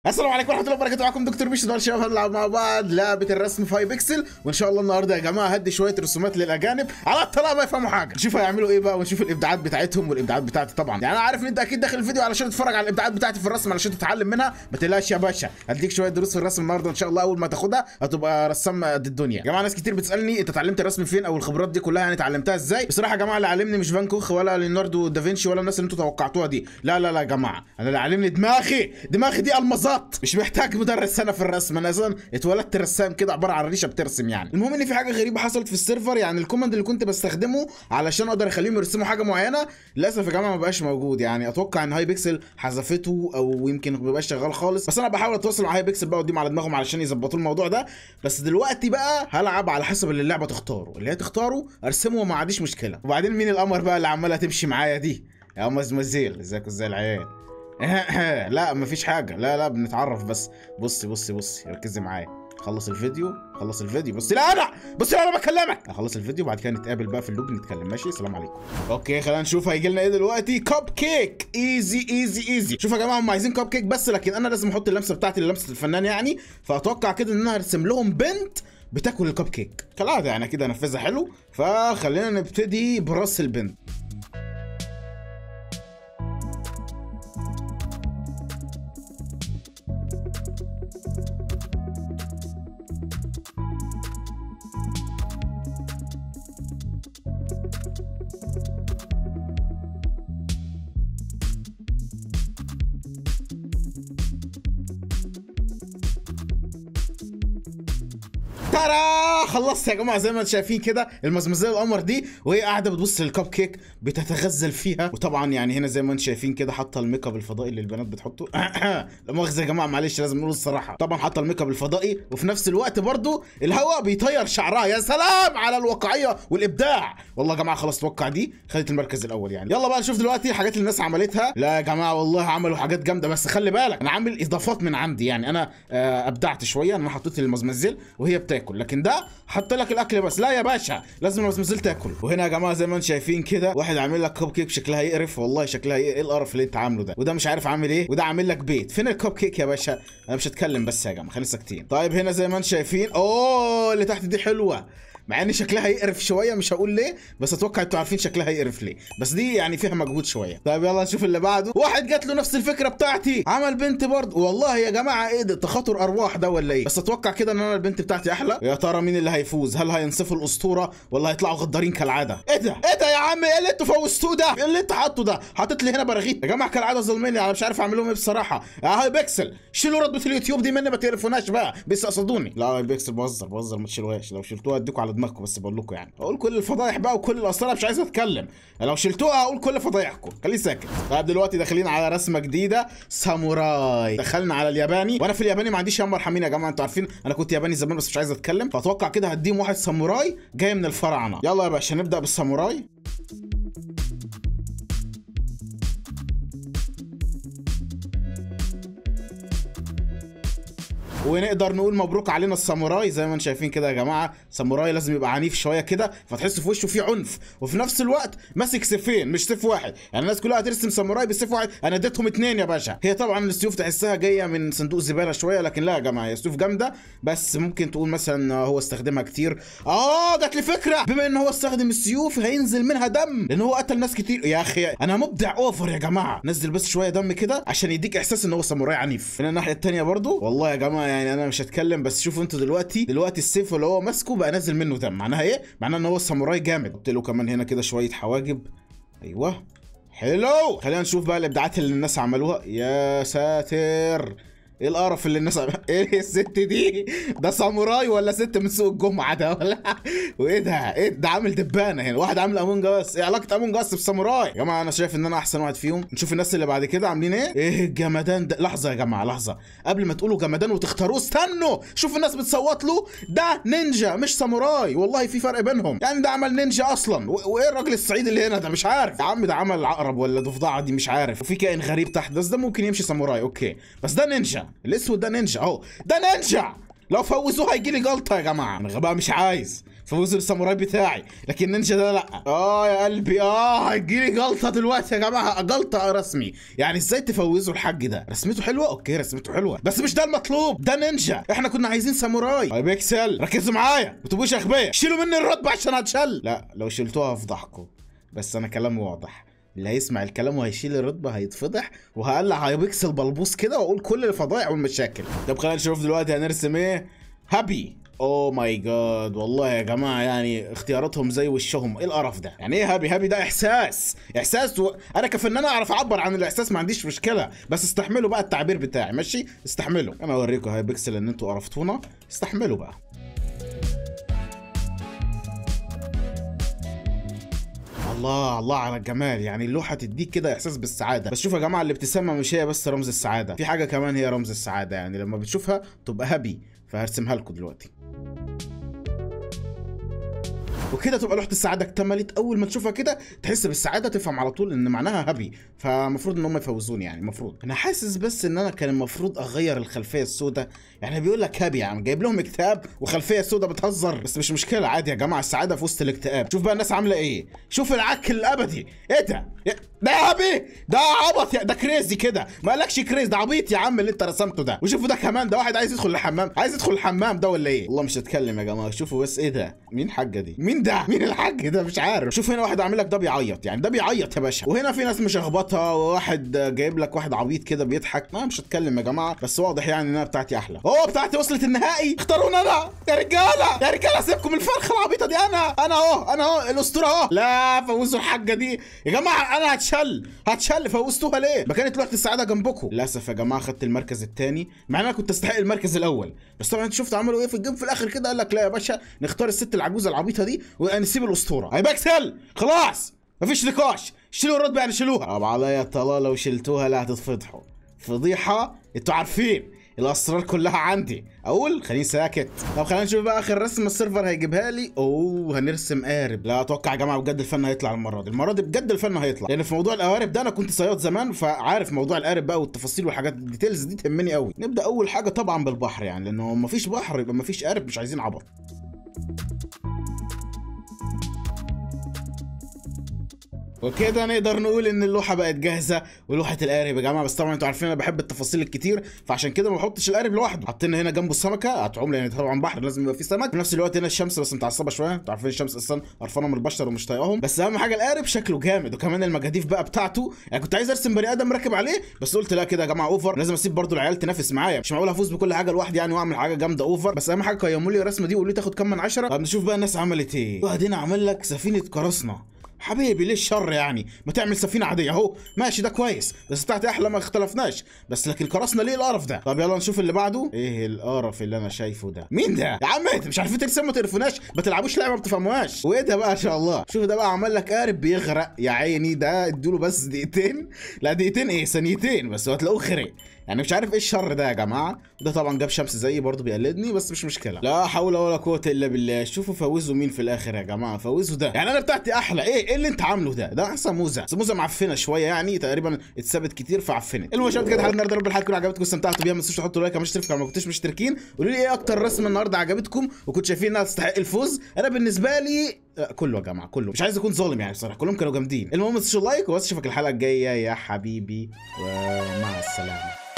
السلام عليكم ورحمه الله وبركاته معكم دكتور مش دول شباب هنلعب مع بعض لعبه الرسم 5 بكسل وان شاء الله النهارده يا جماعه هدي شويه رسومات للاجانب على الطلاق ما يفهموا حاجه نشوف هيعملوا ايه بقى ونشوف الابداعات بتاعتهم والابداعات بتاعتي طبعا يعني انا عارف ان انت اكيد داخل الفيديو علشان تتفرج على الابداعات بتاعتي في الرسم علشان تتعلم منها ما تقلقش يا باشا هديك شويه دروس في الرسم النهارده ان شاء الله اول ما تاخدها هتبقى رسام قد الدنيا يا جماعه ناس كتير بتسالني انت اتعلمت الرسم فين او الخبرات دي كلها يعني اتعلمتها ازاي بصراحه يا جماعه اللي علمني مش فان كوخ ولا ليوناردو دافنشي ولا الناس اللي انتوا توقعتوها دي لا لا لا يا جماعه انا اللي علمني دماغي دماغي دي المظات مش محتاج مدرس انا في الرسم انا اصلا اتولدت رسام كده عباره عن ريشه بترسم يعني المهم ان في حاجه غريبه حصلت في السيرفر يعني الكوماند اللي كنت بستخدمه علشان اقدر اخليهم يرسموا حاجه معينه للاسف يا جماعه ما بقاش موجود يعني اتوقع ان هاي بيكسل حذفته او يمكن ما بقاش شغال خالص بس انا بحاول اتواصل مع هاي بيكسل بقى واديهم على دماغهم علشان يظبطوا الموضوع ده بس دلوقتي بقى هلعب على حسب اللي اللعبه تختاره اللي هي تختاره ارسمه وما عنديش مشكله وبعدين مين القمر بقى اللي عماله تمشي معايا دي يا مزمزيل ازيك ازاي العيال لا مفيش حاجه لا لا بنتعرف بس بصي بصي بصي ركزي معايا خلص الفيديو خلص الفيديو بصي لا انا بصي لا انا بكلمك اخلص الفيديو وبعد كده نتقابل بقى في اللوب نتكلم ماشي السلام عليكم اوكي خلينا نشوف هيجي لنا ايه دلوقتي كاب كيك ايزي ايزي ايزي شوف يا جماعه هم عايزين كاب كيك بس لكن انا لازم احط اللمسه بتاعتي لمسه الفنان يعني فاتوقع كده ان انا هرسم لهم بنت بتاكل الكاب كيك كالعاده يعني كده انفذها حلو فخلينا نبتدي براس البنت ترى خلصت يا جماعه زي ما انتم شايفين كده المزمزيه القمر دي وهي قاعده بتبص للكب كيك بتتغزل فيها وطبعا يعني هنا زي ما انتم شايفين كده حاطه الميك اب الفضائي اللي البنات بتحطه لا مؤاخذه يا جماعه معلش لازم نقول الصراحه طبعا حاطه الميك اب الفضائي وفي نفس الوقت برضو الهواء بيطير شعرها يا سلام على الواقعيه والابداع والله يا جماعه خلاص اتوقع دي خدت المركز الاول يعني يلا بقى نشوف دلوقتي الحاجات اللي الناس عملتها لا يا جماعه والله عملوا حاجات جامده بس خلي بالك انا عامل اضافات من عندي يعني انا آه ابدعت شويه انا حطيت المزمزل وهي بتاكل لكن ده حط لك الاكل بس لا يا باشا لازم المزمزل تاكل وهنا يا جماعه زي ما انتم شايفين كده واحد عامل لك كوب كيك شكلها يقرف والله شكلها ايه القرف اللي انت عامله ده وده مش عارف عامل ايه وده عامل لك بيت فين الكوب كيك يا باشا انا مش هتكلم بس يا جماعه خلينا ساكتين طيب هنا زي ما انتم شايفين اوه اللي تحت دي حلوه مع ان شكلها يقرف شويه مش هقول ليه بس اتوقع انتوا عارفين شكلها يقرف ليه بس دي يعني فيها مجهود شويه طيب يلا نشوف اللي بعده واحد جات له نفس الفكره بتاعتي عمل بنت برضه والله يا جماعه ايه ده تخاطر ارواح ده ولا ايه بس اتوقع كده ان انا البنت بتاعتي احلى يا ترى مين اللي هيفوز هل هينصفوا الاسطوره ولا هيطلعوا غدارين كالعاده ايه ده ايه ده يا عم ايه اللي انتوا فوزتوه ده ايه اللي انت حاطه ده حاطط لي هنا براغيث يا جماعه كالعاده ظالميني انا مش عارف اعمل لهم ايه بصراحه يا هاي بيكسل شيلوا ردة اليوتيوب دي مني ما تقرفوناش بقى بيستقصدوني لا هاي بيكسل بهزر بهزر ما تشيلوهاش لو شلتوها اديكوا على دماغكم بس بقول لكم يعني اقول كل الفضايح بقى وكل الاسرار مش عايز اتكلم لو شلتوها هقول كل فضايحكم خليه ساكت طيب دلوقتي داخلين على رسمه جديده ساموراي دخلنا على الياباني وانا في الياباني ما عنديش يا مرحمين يا جماعه انتوا عارفين انا كنت ياباني زمان بس مش عايز اتكلم فاتوقع كده هديهم واحد ساموراي جاي من الفراعنه يلا يا باشا نبدا بالساموراي ونقدر نقول مبروك علينا الساموراي زي ما انتم شايفين كده يا جماعه ساموراي لازم يبقى عنيف شويه كده فتحس في وشه فيه عنف وفي نفس الوقت ماسك سيفين مش سيف واحد يعني الناس كلها هترسم ساموراي بسيف واحد انا اديتهم اتنين يا باشا هي طبعا السيوف تحسها جايه من صندوق زباله شويه لكن لا يا جماعه هي سيوف جامده بس ممكن تقول مثلا هو استخدمها كتير اه جات لي فكره بما ان هو استخدم السيوف هينزل منها دم لان هو قتل ناس كتير يا اخي انا مبدع اوفر يا جماعه نزل بس شويه دم كده عشان يديك احساس ان هو ساموراي عنيف من الناحيه الثانيه برضو والله يا جماعه يعني انا مش هتكلم بس شوفوا انتوا دلوقتي دلوقتي السيف اللي هو ماسكه بقى نازل منه دم معناها ايه معناها ان هو الساموراي جامد قلت له كمان هنا كده شويه حواجب ايوه حلو خلينا نشوف بقى الابداعات اللي الناس عملوها يا ساتر ايه القرف اللي الناس عم... ايه الست دي ده ساموراي ولا ست من سوق الجمعه ده ولا وايه ده ايه ده عامل دبانه هنا واحد عامل امون جاس ايه علاقه امون جاس بساموراي يا جماعه انا شايف ان انا احسن واحد فيهم نشوف الناس اللي بعد كده عاملين ايه ايه الجمدان ده لحظه يا جماعه لحظه قبل ما تقولوا جمدان وتختاروه استنوا شوف الناس بتصوت له ده نينجا مش ساموراي والله في فرق بينهم يعني ده عمل نينجا اصلا و... وايه الراجل الصعيدي اللي هنا ده مش عارف يا عم ده عمل عقرب ولا ضفدعه دي مش عارف وفي كائن غريب تحت بس ده ممكن يمشي ساموراي اوكي بس ده نينجا الاسود ده نينجا اهو ده نينجا لو فوزوه هيجي لي جلطه يا جماعه انا غباء مش عايز فوزوا الساموراي بتاعي لكن النينجا ده لا اه يا قلبي اه هيجيلي جلطه دلوقتي يا جماعه جلطه رسمي يعني ازاي تفوزوا الحاج ده رسمته حلوه اوكي رسمته حلوه بس مش ده المطلوب ده نينجا احنا كنا عايزين ساموراي طيب اكسل ركزوا معايا ما تبقوش اغبياء شيلوا مني الرتبه عشان هتشل لا لو شلتوها هفضحكم بس انا كلامي واضح اللي هيسمع الكلام وهيشيل الرتبه هيتفضح وهقلع هايبكسل بلبوس كده واقول كل الفضايع والمشاكل طب خلينا نشوف دلوقتي هنرسم ايه هابي اوه ماي جاد والله يا جماعه يعني اختياراتهم زي وشهم ايه القرف ده يعني ايه هابي هابي ده احساس احساس و... انا كفنان اعرف اعبر عن الاحساس ما عنديش مشكله بس استحملوا بقى التعبير بتاعي ماشي استحملوا انا اوريكم هاي بيكسل ان انتوا قرفتونا استحملوا بقى الله الله على الجمال يعني اللوحه تديك كده احساس بالسعاده بس شوفوا يا جماعه الابتسامه مش هي بس رمز السعاده في حاجه كمان هي رمز السعاده يعني لما بتشوفها تبقى هابي فهرسمها لكم دلوقتي وكده تبقى لوحه السعاده اكتملت اول ما تشوفها كده تحس بالسعاده تفهم على طول ان معناها هابي فالمفروض ان هم يفوزوني يعني المفروض انا حاسس بس ان انا كان المفروض اغير الخلفيه السوداء يعني بيقول لك هابي يا عم جايب لهم اكتئاب وخلفيه سوداء بتهزر بس مش مشكله عادي يا جماعه السعاده في وسط الاكتئاب شوف بقى الناس عامله ايه شوف العك الابدي ايه ده ده هابي ده عبط يا- ده كريزي كده ما قالكش كريز ده عبيط يا عم اللي انت رسمته ده وشوفوا ده كمان ده واحد عايز يدخل الحمام عايز يدخل الحمام ده ولا ايه والله مش هتكلم يا جماعه شوفوا بس ايه ده مين حاجه دي مين ده مين الحاج ده مش عارف شوف هنا واحد عامل لك ده بيعيط يعني ده بيعيط يا باشا وهنا في ناس مشخبطه وواحد جايب لك واحد عبيط كده بيضحك ما مش هتكلم يا جماعه بس واضح يعني انها بتاعتي احلى اوه بتاعتي وصلت النهائي اختاروني انا يا رجاله يا رجاله سيبكم الفرخه العبيطه دي انا انا اهو انا اهو الاسطوره اهو لا فوزوا الحاجه دي يا جماعه انا هتشل هتشل فوزتوها ليه ما كانت لوحه السعاده جنبكم للاسف يا جماعه خدت المركز الثاني مع ان انا كنت استحق المركز الاول بس طبعا انت شفت عملوا ايه في الجيم في الاخر كده قال لك لا يا باشا نختار الست العجوزه العبيطه دي ونسيب الاسطوره هيبقى اكسل خلاص مفيش نقاش شيلوا الرتبه يعني شيلوها طب عليا طلا لو شلتوها لا هتتفضحوا فضيحه انتوا عارفين الاسرار كلها عندي اقول خليني ساكت طب خلينا نشوف بقى اخر رسمه السيرفر هيجيبها لي اوه هنرسم قارب لا اتوقع يا جماعه بجد الفن هيطلع المره دي المره دي بجد الفن هيطلع لان في موضوع القوارب ده انا كنت صياد زمان فعارف موضوع القارب بقى والتفاصيل والحاجات الديتيلز دي تهمني قوي نبدا اول حاجه طبعا بالبحر يعني لانه مفيش بحر يبقى مفيش قارب مش عايزين عبط وكده نقدر نقول ان اللوحه بقت جاهزه ولوحه القارب يا جماعه بس طبعا انتوا عارفين انا بحب التفاصيل الكتير فعشان كده ما بحطش القارب لوحده حطينا هنا جنبه السمكه هتعوم لان طبعا بحر لازم يبقى فيه سمك في نفس الوقت هنا الشمس بس متعصبه شويه انتوا عارفين الشمس اصلا قرفانه من البشر ومش طايقاهم بس اهم حاجه القارب شكله جامد وكمان المجاديف بقى بتاعته يعني كنت عايز ارسم بني ادم راكب عليه بس قلت لا كده يا جماعه اوفر لازم اسيب برضو العيال تنافس معايا مش معقول افوز بكل حاجه لوحدي يعني واعمل حاجه جامده اوفر بس اهم حاجه قيموا لي الرسمه دي وقولوا لي تاخد كام من عشرة طب نشوف بقى الناس عملت ايه واحد هنا عمل لك سفينه قراصنه حبيبي ليه الشر يعني ما تعمل سفينه عاديه اهو ماشي ده كويس بس بتاعتي احلى ما اختلفناش بس لكن كرسنا ليه القرف ده طب يلا نشوف اللي بعده ايه القرف اللي انا شايفه ده مين ده يا عم انت مش عارفين ترسموا ما تعرفوناش ما تلعبوش لعبه ما بتفهموهاش وايه ده بقى ان شاء الله شوف ده بقى عمل لك قارب بيغرق يا عيني ده ادوله بس دقيقتين لا دقيقتين ايه ثانيتين بس هو هتلاقوه غرق يعني مش عارف ايه الشر ده يا جماعه وده طبعا جاب شمس زيي برضه بيقلدني بس مش مشكله لا حول ولا قوه الا بالله شوفوا فوزوا مين في الاخر يا جماعه فوزوا ده يعني انا بتاعتي احلى ايه ايه اللي انت عامله ده ده احسن موزه بس موزه معفنه شويه يعني تقريبا اتثبت كتير فعفنت المهم يا شباب كده حلقه النهارده رب الحلقه تكون عجبتكم واستمتعتوا بيها ما تنسوش تحطوا لايك مش تشتركوا لو ما كنتوش مشتركين قولوا لي ايه اكتر رسمه النهارده عجبتكم وكنتوا شايفين انها تستحق الفوز انا بالنسبه لي لا، كله يا جماعه كله مش عايز اكون ظالم يعني بصراحه كلهم كانوا جامدين المهم ما تنسوش اللايك وبس اشوفك الحلقه الجايه يا حبيبي ومع السلامه